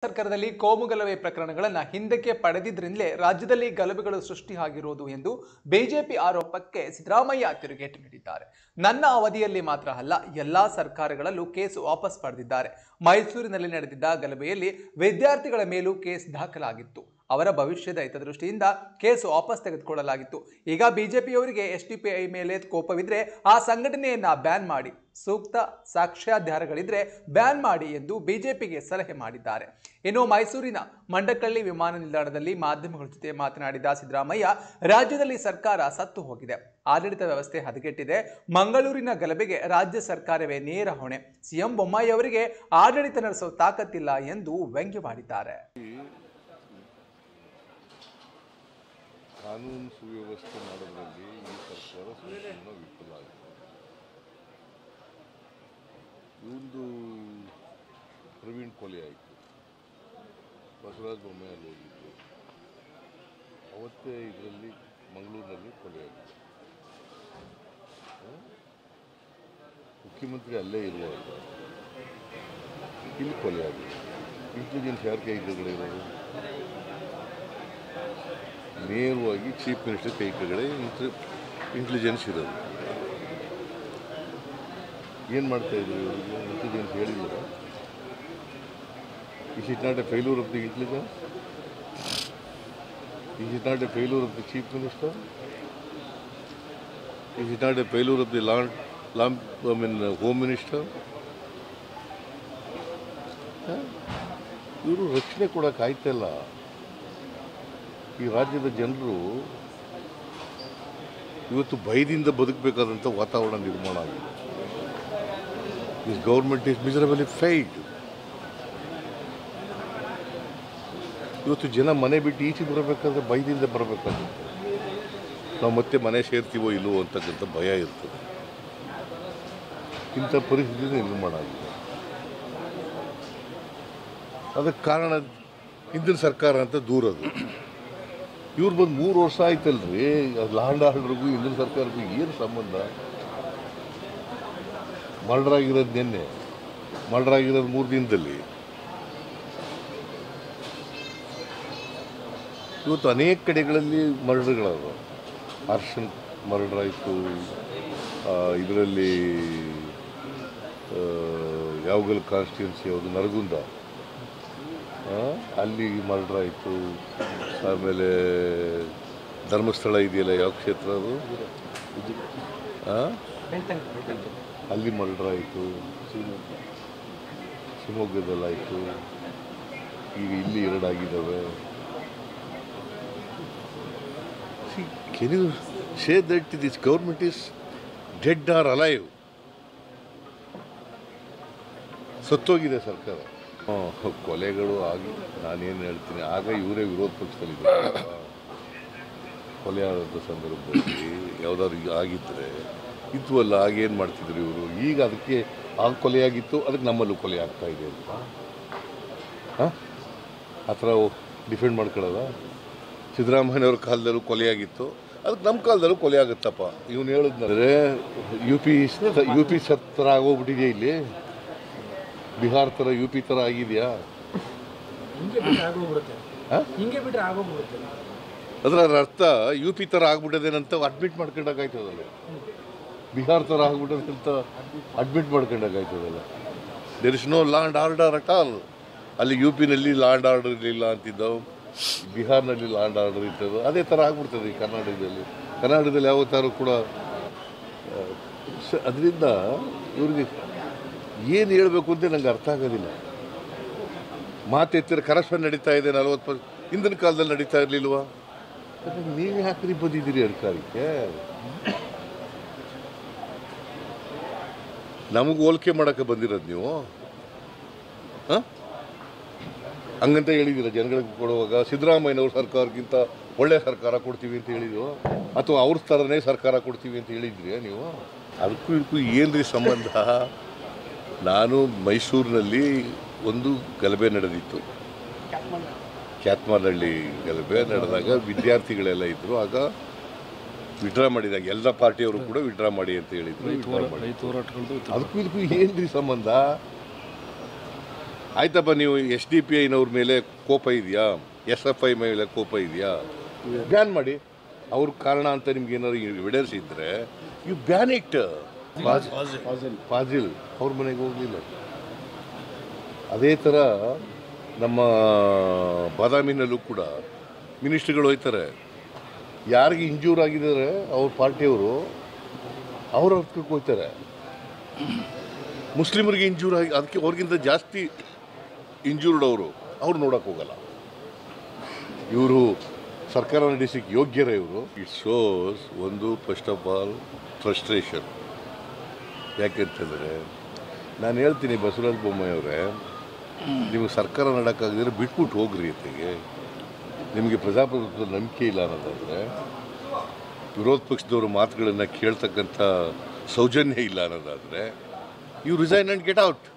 ಸರ್ಕಾರದಲ್ಲಿ ಕೋಮು ಗಲಭೆ ಪ್ರಕರಣಗಳನ್ನು ಹಿಂದಕ್ಕೆ ಪಡೆದಿದ್ರಿಂದಲೇ ರಾಜ್ಯದಲ್ಲಿ ಗಲಭೆಗಳು ಸೃಷ್ಟಿ ಆಗಿರೋದು ಎಂದು ಬಿಜೆಪಿ ಆರೋಪಕ್ಕೆ ಸಿದ್ದರಾಮಯ್ಯ ತಿರುಗೇಟು ನೀಡಿದ್ದಾರೆ ನನ್ನ ಅವಧಿಯಲ್ಲಿ ಮಾತ್ರ ಅಲ್ಲ ಎಲ್ಲಾ ಸರ್ಕಾರಗಳಲ್ಲೂ ಕೇಸ್ ವಾಪಸ್ ಪಡೆದಿದ್ದಾರೆ ಮೈಸೂರಿನಲ್ಲಿ ನಡೆದಿದ್ದ ಗಲಭೆಯಲ್ಲಿ ವಿದ್ಯಾರ್ಥಿಗಳ ಮೇಲೂ ಕೇಸ್ ದಾಖಲಾಗಿತ್ತು ಅವರ ಭವಿಷ್ಯದ ಹಿತದೃಷ್ಟಿಯಿಂದ ಕೇಸ್ ವಾಪಸ್ ತೆಗೆದುಕೊಳ್ಳಲಾಗಿತ್ತು ಈಗ ಬಿಜೆಪಿಯವರಿಗೆ ಎಸ್ ಡಿ ಪಿ ಐ ಮೇಲೆ ಕೋಪವಿದ್ರೆ ಆ ಸಂಘಟನೆಯನ್ನ ಬ್ಯಾನ್ ಮಾಡಿ ಸೂಕ್ತ ಸಾಕ್ಷ್ಯಾಧಾರಗಳಿದ್ರೆ ಬ್ಯಾನ್ ಮಾಡಿ ಎಂದು ಬಿಜೆಪಿಗೆ ಸಲಹೆ ಮಾಡಿದ್ದಾರೆ ಇನ್ನು ಮೈಸೂರಿನ ಮಂಡಕಳ್ಳಿ ವಿಮಾನ ನಿಲ್ದಾಣದಲ್ಲಿ ಮಾಧ್ಯಮಗಳ ಜೊತೆ ಮಾತನಾಡಿದ ಸಿದ್ದರಾಮಯ್ಯ ರಾಜ್ಯದಲ್ಲಿ ಸರ್ಕಾರ ಸತ್ತು ಹೋಗಿದೆ ಆಡಳಿತ ವ್ಯವಸ್ಥೆ ಹದಗೆಟ್ಟಿದೆ ಮಂಗಳೂರಿನ ಗಲಭೆಗೆ ರಾಜ್ಯ ಸರ್ಕಾರವೇ ನೇರ ಹೊಣೆ ಸಿಎಂ ಬೊಮ್ಮಾಯಿ ಅವರಿಗೆ ಆಡಳಿತ ನಡೆಸುವ ತಾಕತ್ತಿಲ್ಲ ಎಂದು ವ್ಯಂಗ್ಯವಾಡಿದ್ದಾರೆ ಕಾನೂನು ಸುವ್ಯವಸ್ಥೆ ಮಾಡೋದ್ರಲ್ಲಿ ಈ ಸರ್ಕಾರ ಸಂಪೂರ್ಣ ವಿಫಲ ಆಗಿದೆ ಇವಂದು ಪ್ರವೀಣ್ ಕೊಲೆ ಆಯಿತು ಬಸವರಾಜ ಬೊಮ್ಮಾಯಲ್ಲಿ ಹೋಗಿದ್ದು ಅವತ್ತೇ ಇದರಲ್ಲಿ ಮಂಗಳೂರಿನಲ್ಲಿ ಕೊಲೆ ಆಯಿತು ಹ? ಮುಖ್ಯಮಂತ್ರಿ ಅಲ್ಲೇ ಇರುವಾಗ ಇಲ್ಲಿ ಕೊಲೆ ಆಗಿದೆ ಇಂಟೆಲಿಜೆನ್ಸ್ ಯಾರ ಕೈ ಕೆಳಗಡೆ ಇರೋದು ನೇರವಾಗಿ ಚೀಫ್ ಮಿನಿಸ್ಟರ್ ಕೈ ಕೆಳಗಡೆ ಇಂಟೆಲಿಜೆನ್ಸ್ ಇರೋದು ಏನು ಮಾಡ್ತಾ ಇದ್ರು ಇವರಿಗೆ ಇಂಟೆಲಿಜೆನ್ಸ್ ಹೇಳಿಲ್ಲ is it not a failure of the intelligence is it not a failure of the chief minister is it not a failure of the law and long I mean home minister ಇವರು ರಕ್ಷಣೆ ಕೊಡೋಕೆ ಆಯ್ತಲ್ಲ ಈ ರಾಜ್ಯದ ಜನರು ಇವತ್ತು ಭಯದಿಂದ ಬದುಕಬೇಕಾದಂಥ ವಾತಾವರಣ ನಿರ್ಮಾಣ ಆಗಿದೆ this government is miserably failed ಇವತ್ತು ಜನ ಮನೆ ಬಿಟ್ಟು ಈಚೆ ಬರಬೇಕಾದ್ರೆ ಭಯದಿಂದ ಬರಬೇಕಾಗುತ್ತೆ ನಾವು ಮತ್ತೆ ಮನೆ ಸೇರ್ತೀವೋ ಇಲ್ಲವೋ ಅಂತಕ್ಕಂಥ ಭಯ ಇರ್ತದೆ ಇಂಥ ಪರಿಸ್ಥಿತಿ ನಿರ್ಮಾಣ ಆಗಿದೆ ಅದಕ್ಕೆ ಕಾರಣ ಹಿಂದಿನ ಸರ್ಕಾರ ಅಂತ ದೂರದು ಇವ್ರು ಬಂದು ಮೂರು ವರ್ಷ ಆಯ್ತಲ್ರಿ ಲ್ಯಾಂಡ್ ಆರ್ಡರ್ಗೂ ಹಿಂದಿನ ಸರ್ಕಾರಕ್ಕೂ ಏನು ಸಂಬಂಧ ಮರ್ಡರ್ ಆಗಿರೋದು ನಿನ್ನೆ ಮರ್ಡರ್ ಆಗಿರೋದು ಮೂರು ದಿನದಲ್ಲಿ ಇವತ್ತು ಅನೇಕ ಕಡೆಗಳಲ್ಲಿ ಮರ್ಡರ್ಗಳವ ಅರ್ಶನ್ ಮರ್ಡರ್ ಆಯಿತು ಇದರಲ್ಲಿ ಯಾವಗಲ್ ಕಾನ್ಸ್ಟಿಟ್ಯೂನ್ಸಿ ಯಾವುದು ನರಗುಂದ ಆ, ಅಲ್ಲಿ ಮರ್ಡರ್ ಆಯಿತು ಆಮೇಲೆ ಧರ್ಮಸ್ಥಳ ಇದೆಯಲ್ಲ ಯಾವ ಕ್ಷೇತ್ರ ಅದು ಆ? ಅಲ್ಲಿ ಮರ್ಡರ್ ಆಯಿತು ಶಿವಮೊಗ್ಗದಲ್ಲಾಯಿತು ಈಗ ಇಲ್ಲಿ ಎರಡಾಗಿದ್ದಾವೆ can you say that this government is dead or alive ಸತ್ತೋಗಿದೆ ಸರ್ಕಾರ ಹ್ಮ್, ಕೊಲೆಗಳು ಆಗಿ ನಾನೇನು ಹೇಳ್ತೀನಿ ಆಗ ಇವರೇ ವಿರೋಧ ಪಕ್ಷದಲ್ಲಿದ್ದಾರೆ ಕೊಲೆ ಆದಂಥ ಸಂದರ್ಭದಲ್ಲಿ ಯಾವುದಾದ್ರು ಈಗ ಆಗಿದ್ದರೆ ಇದ್ವಲ್ಲ ಆಗೇನು ಮಾಡ್ತಿದ್ರು ಇವರು ಈಗ ಅದಕ್ಕೆ ಆಗ ಕೊಲೆಯಾಗಿತ್ತು ಅದಕ್ಕೆ ನಮ್ಮಲ್ಲೂ ಕೊಲೆ ಆಗ್ತಾ ಇದೆ ಅಂತ ಹಾಂ ಆ ಥರ ಡಿಫೆಂಡ್ ಮಾಡ್ಕೊಳ್ಳೋದ ಸಿದ್ದರಾಮಯ್ಯನವ್ರ ಕಾಲದಲ್ಲೂ ಕೊಲೆಯಾಗಿತ್ತು ಅದಕ್ಕೆ ನಮ್ಮ ಕಾಲದಲ್ಲೂ ಕೊಲೆ ಆಗುತ್ತಪ್ಪ ಇವನು ಹೇಳಿದ್ನಂದ್ರೆ ಯು ಪಿ ಯು ಪಿ ಥರ ಆಗೋಗ್ಬಿಟ್ಟಿದೆಯಾ ಇಲ್ಲಿ ಬಿಹಾರ್ ಥರ ಯು ಪಿ ಥರ ಆಗಿದೆಯಾ ಹಿಂಗೆ ಬಿಟ್ರೆ ಆಗೋಗ್ಬಿಡುತ್ತೆ ಹಾ? ಹಿಂಗೆ ಬಿಟ್ರೆ ಆಗೋಗ್ಬಿಡುತ್ತೆ ಅದರ ಅರ್ಥ ಯು ಪಿ ಥರ ಆಗ್ಬಿಟ್ಟದೇನಂತ ಅಡ್ಮಿಟ್ ಮಾಡ್ಕೊಂಡಾಗಾಯ್ತದಲ್ಲ ಬಿಹಾರ್ ಥರ ಆಗ್ಬಿಟ್ಟದೆ ಅಂತ ಅಡ್ಮಿಟ್ ಮಾಡ್ಕೊಂಡಾಗಾಯ್ತದಲ್ಲ there is no law and order at all ಅಲ್ಲಿ ಯು ಪಿನಲ್ಲಿ ಲ್ಯಾಂಡ್ ಆರ್ಡರ್ ಇರಲಿಲ್ಲ ಅಂತಿದ್ದವು ಬಿಹಾರ್ನಲ್ಲಿ ಲ್ಯಾಂಡ್ ಆರ್ಡರ್ ಇರ್ತದೆ ಅದೇ ಥರ ಆಗ್ಬಿಡ್ತದೆ ಈ ಕರ್ನಾಟಕದಲ್ಲಿ ಕರ್ನಾಟಕದಲ್ಲಿ ಯಾವ ಥರ ಕೂಡ ಅದರಿಂದ ಇವ್ರಿಗೆ ಏನು ಹೇಳಬೇಕು ಅಂತ ನಂಗೆ ಅರ್ಥ ಆಗೋದಿಲ್ಲ ಮಾತೆತ್ತಿರ ಕರಸ್ಪನ್ ನಡೀತಾ ಇದೆ ನಲವತ್ತು ಪರ್ ಹಿಂದಿನ ಕಾಲದಲ್ಲಿ ನಡೀತಾ ಇರಲಿಲ್ವಾ ನೀವು ಯಾಕ್ರಿ ಬಂದಿದ್ದೀರಿ ಅಧಿಕಾರಕ್ಕೆ ನಮಗೆ ಹೋಲಿಕೆ ಮಾಡೋಕ್ಕೆ ಬಂದಿರೋದು ನೀವು ಹಾಂ ಹಂಗಂತ ಹೇಳಿದ್ದೀರ ಜನಗಳಿಗೆ ಕೊಡುವಾಗ ಸಿದ್ದರಾಮಯ್ಯನವ್ರ ಸರ್ಕಾರಕ್ಕಿಂತ ಒಳ್ಳೆಯ ಸರ್ಕಾರ ಕೊಡ್ತೀವಿ ಅಂತ ಹೇಳಿದ್ರು ಅಥವಾ ಅವ್ರ ಥರನೇ ಸರ್ಕಾರ ಕೊಡ್ತೀವಿ ಅಂತ ಹೇಳಿದ್ರಿ ನೀವು ಅದಕ್ಕೂ ಇದಕ್ಕೂ ಏನ್ರಿ ಸಂಬಂಧ ನಾನು ಮೈಸೂರಿನಲ್ಲಿ ಒಂದು ಗಲಭೆ ನಡೆದಿತ್ತು ಕ್ಯಾತ್ಮಾರ್ನಹಳ್ಳಿ ಗಲಭೆ ನಡೆದಾಗ ವಿದ್ಯಾರ್ಥಿಗಳೆಲ್ಲ ಇದ್ದರು ಆಗ ವಿಡ್ರಾ ಮಾಡಿದಾಗ ಎಲ್ಲ ಪಾರ್ಟಿಯವರು ಕೂಡ ವಿಡ್ರಾ ಮಾಡಿ ಅಂತ ಹೇಳಿದ್ರು withdraw ಮಾಡಿ. ರೈತ ಹೋರಾಟಗಳದ್ದು ಅದಕ್ಕೂ ಇದಕ್ಕೂ ಏನ್ರಿ ಸಂಬಂಧ ಆಯ್ತಪ್ಪ ನೀವು ಎಸ್ ಡಿ ಪಿ ಐನವ್ರ ಮೇಲೆ ಕೋಪ ಇದೆಯಾ ಎಸ್ ಎಫ್ ಐ ಮೇಲೆ ಕೋಪ ಇದೆಯಾ ಬ್ಯಾನ್ ಮಾಡಿ ಅವ್ರ ಕಾರಣ ಅಂತ ನಿಮ್ಗೆ ಏನಾದ್ರು ಎವಿಡೆನ್ಸ್ ಇದ್ದರೆ ಯು ಬ್ಯಾನ್ ಇಟ್ ಫಾಜಿಲ್ ಅವ್ರ ಮನೆಗೆ ಹೋಗಲಿಲ್ಲ ಅದೇ ಥರ ನಮ್ಮ ಬಾದಾಮಿನಲ್ಲೂ ಕೂಡ ಮಿನಿಸ್ಟ್ರಿಗಳು ಹೋಯ್ತಾರೆ ಯಾರಿಗೆ ಇಂಜೂರ್ ಆಗಿದ್ದಾರೆ ಅವ್ರ ಪಾರ್ಟಿಯವರು ಅವ್ರ ಹತ್ರಕ್ಕೆ ಹೋಗ್ತಾರೆ ಮುಸ್ಲಿಮರಿಗೆ ಇಂಜೂರ್ ಆಗಿ ಅದಕ್ಕೆ ಅವ್ರಿಗಿಂತ ಜಾಸ್ತಿ ಇಂಜೂರ್ಡ್ ಅವರು ಅವ್ರು ನೋಡೋಕೆ ಹೋಗಲ್ಲ ಇವರು ಸರ್ಕಾರ ನಡೆಸಕ್ಕೆ ಯೋಗ್ಯರ ಇವರು ಇಟ್ ಶೋಸ್ ಒಂದು ಫಸ್ಟ್ ಆಫ್ ಆಲ್ ಫ್ರಸ್ಟ್ರೇಷನ್ ಯಾಕೆಂತಂದರೆ ನಾನು ಹೇಳ್ತೀನಿ ಬಸವರಾಜ ಬೊಮ್ಮಾಯಿ ಅವರೇ ನೀವು ಸರ್ಕಾರ ಮಾಡೋಕ್ಕಾಗದಿದ್ರೆ ಬಿಟ್ಬಿಟ್ಟು ಹೋಗ್ರಿ ಅತ್ತಿಗೆ ನಿಮಗೆ ಪ್ರಜಾಪ್ರಭುತ್ವದ ನಂಬಿಕೆ ಇಲ್ಲ ಅನ್ನೋದಾದರೆ ವಿರೋಧ ಪಕ್ಷದವ್ರ ಮಾತುಗಳನ್ನು ಕೇಳ್ತಕ್ಕಂಥ ಸೌಜನ್ಯ ಇಲ್ಲ ಅನ್ನೋದಾದರೆ you resign and get out